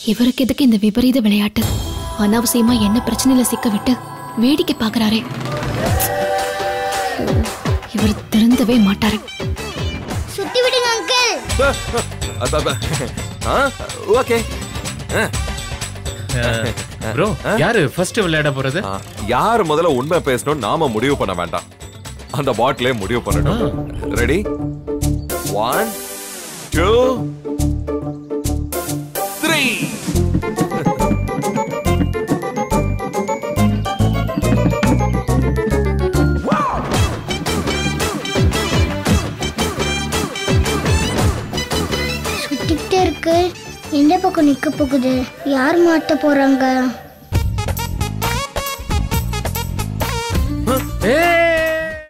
இவருக்கு எதுக்கு இந்த விபரீத விளையாட்டு அனாவசியமா என்ன பிரச்சனையில சிக்க விட்டு வேடிக்கை பாக்குறாரே இவர் திருந்தவே மாட்டாரு சுத்தி விடுங்க அங்கிள் ஓகே ப்ரோ யாரு ஃபர்ஸ்ட் விளையாட போறது யார் முதல்ல உண்மை பேசணும் நாம முடிவு பண்ண வேண்டாம் அந்த பாட்டிலே முடிவு பண்ணட்டும் ரெடி ஒன் டூ த்ரீ சுத்திக்கிட்டே இருக்கு எந்த பக்கம் நிக்க போகுது யார் மாட்ட போறாங்க ஏய்